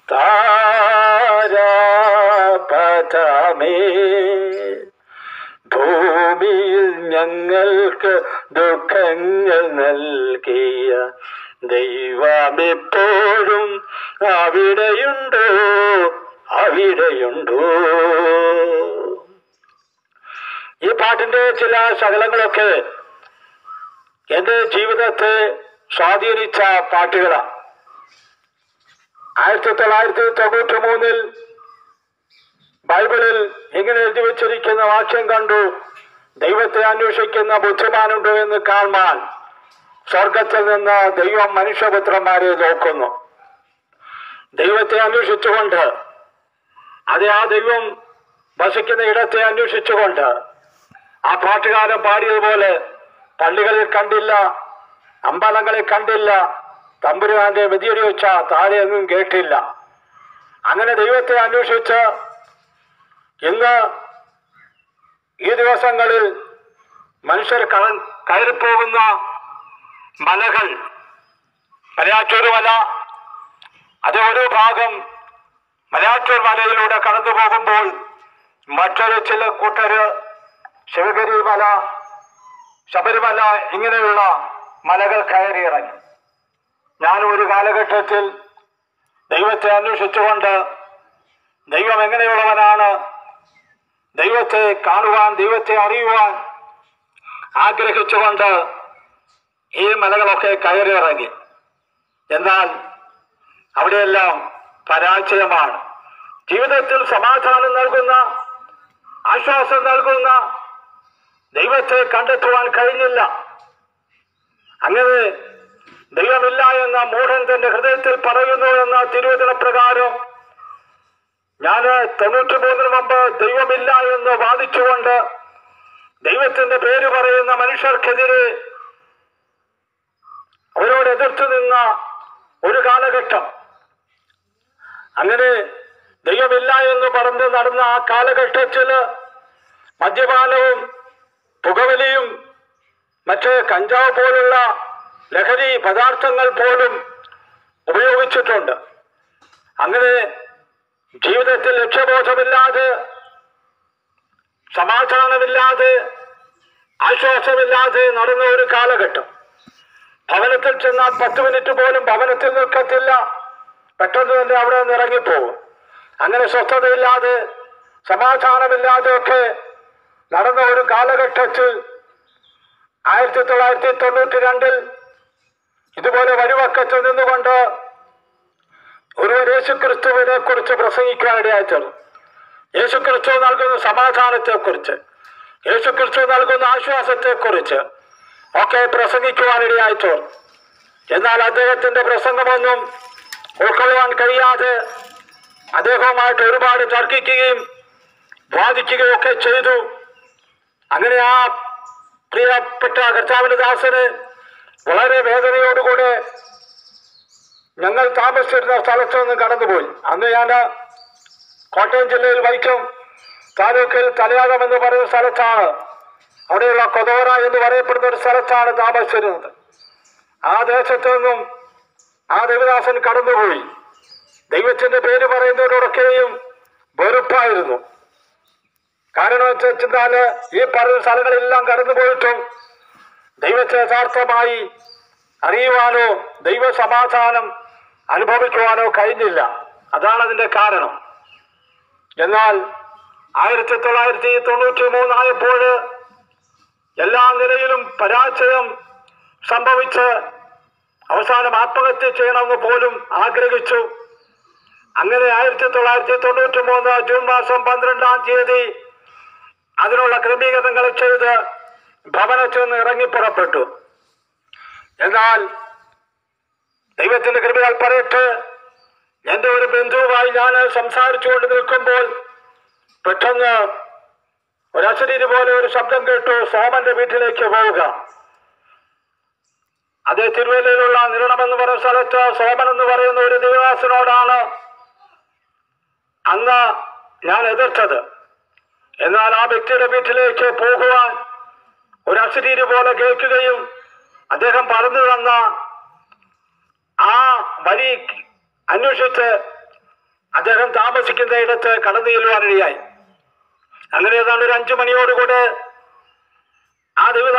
താരാപഥമേ ഭൂമിയിൽ ഞങ്ങൾക്ക് ദുഃഖങ്ങൾ നൽകിയ ദൈവമെപ്പോഴും അവിടെയുണ്ടോ അവിടെയുണ്ടോ ഈ പാട്ടിന്റെ ചില ശകലങ്ങളൊക്കെ എന്റെ ജീവിതത്തെ സ്വാധീനിച്ച പാട്ടുകളാണ് ആയിരത്തി തൊള്ളായിരത്തി തൊണ്ണൂറ്റി മൂന്നിൽ ബൈബിളിൽ ഇങ്ങനെ എഴുതി വച്ചിരിക്കുന്ന വാക്യം കണ്ടു ദൈവത്തെ അന്വേഷിക്കുന്ന ബുദ്ധിമാനുണ്ടോ എന്ന് കാണാൻ സ്വർഗത്തിൽ നിന്ന് ദൈവം മനുഷ്യപുത്രന്മാരെ നോക്കുന്നു ദൈവത്തെ അന്വേഷിച്ചുകൊണ്ട് അത് ആ ദൈവം വസിക്കുന്ന ഇടത്തെ അന്വേഷിച്ചുകൊണ്ട് ആ പാട്ടുകാരൻ പാടിയതുപോലെ പള്ളികളിൽ കണ്ടില്ല അമ്പലങ്ങളിൽ കണ്ടില്ല തമ്പുരാന്റെ വെതിയടി വെച്ച താഴെ എങ്ങും കേട്ടില്ല അങ്ങനെ ദൈവത്തെ അന്വേഷിച്ച് ഇന്ന് ഈ ദിവസങ്ങളിൽ മനുഷ്യർ ക കയറിപ്പോകുന്ന മലകൾ മലയാറ്റൂർ മല അത് ഒരു ഭാഗം മലയാറ്റൂർ മലയിലൂടെ കടന്നു പോകുമ്പോൾ മറ്റൊരു ചില കൂട്ടര് ശിവഗിരി മല ശബരിമല ഇങ്ങനെയുള്ള മലകൾ കയറിയിറങ്ങി ഞാൻ ഒരു കാലഘട്ടത്തിൽ ദൈവത്തെ അന്വേഷിച്ചുകൊണ്ട് ദൈവം എങ്ങനെയുള്ളവനാണ് ദൈവത്തെ കാണുവാൻ ദൈവത്തെ അറിയുവാൻ ആഗ്രഹിച്ചുകൊണ്ട് ഈ മലകളൊക്കെ കയറിയിറങ്ങി എന്നാൽ അവിടെയെല്ലാം പരാജയമാണ് ജീവിതത്തിൽ സമാധാനം നൽകുന്ന ആശ്വാസം നൽകുന്ന ദൈവത്തെ കണ്ടെത്തുവാൻ കഴിഞ്ഞില്ല അങ്ങനെ ദൈവമില്ല എന്ന മൂഢൻ തന്റെ ഹൃദയത്തിൽ പറയുന്നു എന്ന തിരുവചന പ്രകാരം ഞാൻ തൊണ്ണൂറ്റി മൂന്നിന് മുമ്പ് ദൈവമില്ല എന്ന് വാദിച്ചുകൊണ്ട് ദൈവത്തിന്റെ പേര് പറയുന്ന മനുഷ്യർക്കെതിരെ അവരോട് എതിർത്തു നിന്ന ഒരു കാലഘട്ടം അങ്ങനെ ദൈവമില്ല എന്ന് പറഞ്ഞ് നടന്ന ആ കാലഘട്ടത്തിൽ മദ്യപാനവും പുകവലിയും മറ്റ് കഞ്ചാവ് പോലുള്ള ലഹരി പദാർത്ഥങ്ങൾ പോലും ഉപയോഗിച്ചിട്ടുണ്ട് അങ്ങനെ ജീവിതത്തിൽ ലക്ഷ്യബോധമില്ലാതെ സമാധാനമില്ലാതെ ആശ്വാസമില്ലാതെ നടന്ന ഒരു കാലഘട്ടം ഭവനത്തിൽ ചെന്നാൽ പത്ത് മിനിറ്റ് പോലും ഭവനത്തിൽ നിൽക്കത്തില്ല പെട്ടെന്ന് തന്നെ അവിടെ നിന്ന് ഇറങ്ങിപ്പോകും അങ്ങനെ സ്വസ്ഥതയില്ലാതെ സമാധാനമില്ലാതെ ഒക്കെ നടന്ന ഒരു കാലഘട്ടത്തിൽ ആയിരത്തി തൊള്ളായിരത്തി തൊണ്ണൂറ്റി രണ്ടിൽ ഇതുപോലെ വഴിവക്കത്ത് നിന്നുകൊണ്ട് ഒരു യേശുക്രിസ്തുവിനെ കുറിച്ച് പ്രസംഗിക്കാനിടയായി തീർന്നു യേശുക്രിസ്തു നൽകുന്ന സമാധാനത്തെക്കുറിച്ച് യേശുക്രിസ്തു നൽകുന്ന ആശ്വാസത്തെക്കുറിച്ച് ഒക്കെ പ്രസംഗിക്കുവാനിടയായി തീർന്നു എന്നാൽ അദ്ദേഹത്തിന്റെ പ്രസംഗമൊന്നും ഉൾക്കൊള്ളുവാൻ കഴിയാതെ അദ്ദേഹവുമായിട്ട് ഒരുപാട് തർക്കിക്കുകയും വാദിക്കുകയും ഒക്കെ ചെയ്തു അങ്ങനെ ആ പ്രിയപ്പെട്ട കർത്താവിന്റെ ദാസന് വളരെ വേദനയോടുകൂടെ ഞങ്ങൾ താമസിച്ചിരുന്ന സ്ഥലത്ത് നിന്ന് കടന്നുപോയി അന്ന് ഞാൻ കോട്ടയം ജില്ലയിൽ വൈക്കം താലൂക്കിൽ തലയാകം എന്ന് പറയുന്ന സ്ഥലത്താണ് അവിടെയുള്ള കൊതോറ എന്ന് പറയപ്പെടുന്ന ഒരു സ്ഥലത്താണ് താമസിച്ചിരുന്നത് ആ ദേശത്ത് നിന്നും ആ ദേവദാസൻ കടന്നുപോയി ദൈവത്തിന്റെ പേര് പറയുന്നവരോടൊക്കെയും വെറുപ്പായിരുന്നു കാരണം വെച്ചാല് ഈ പറയുന്ന സ്ഥലങ്ങളെല്ലാം കടന്നുപോയിട്ടും ദൈവത്തെ യഥാർത്ഥമായി അറിയുവാനോ ദൈവ സമാധാനം അനുഭവിക്കുവാനോ കഴിഞ്ഞില്ല അതാണ് അതിന്റെ കാരണം എന്നാൽ ആയിരത്തി തൊള്ളായിരത്തി തൊണ്ണൂറ്റി മൂന്നായപ്പോൾ എല്ലാ നിലയിലും പരാജയം സംഭവിച്ച് അവസാനം ആത്മഹത്യ ചെയ്യണമെന്ന് പോലും ആഗ്രഹിച്ചു അങ്ങനെ ആയിരത്തി തൊള്ളായിരത്തി തൊണ്ണൂറ്റി മൂന്ന് ജൂൺ മാസം പന്ത്രണ്ടാം തീയതി അതിനുള്ള ക്രമീകരണങ്ങൾ ചെയ്ത് ഭവനത്തിൽ നിന്ന് ഇറങ്ങി പുറപ്പെട്ടു എന്നാൽ ദൈവത്തിന്റെ കൃപയാൽ പറയട്ടെ എന്റെ ഒരു ബന്ധുവുമായി ഞാൻ സംസാരിച്ചുകൊണ്ട് നിൽക്കുമ്പോൾ പെട്ടെന്ന് ഒരു അശരീരി പോലെ ഒരു ശബ്ദം കേട്ടു സോമന്റെ വീട്ടിലേക്ക് പോവുക അതേ തിരുവല്ലയിലുള്ള നിരണം എന്ന് പറയുന്ന സ്ഥലത്ത് സോമൻ എന്ന് പറയുന്ന ഒരു ദേവദാസനോടാണ് അന്ന് ഞാൻ എതിർത്തത് എന്നാൽ ആ വ്യക്തിയുടെ വീട്ടിലേക്ക് പോകുവാൻ ഒരു അശരീരി പോലെ കേൾക്കുകയും അദ്ദേഹം പറഞ്ഞു തന്ന ആ വഴി അന്വേഷിച്ച് അദ്ദേഹം താമസിക്കുന്ന ഇടത്ത് കടന്നു ചെല്ലുവാനിടയായി അങ്ങനെ ഏതാണ്ട് ഒരു അഞ്ചു മണിയോടുകൂടെ ആ ദിവസം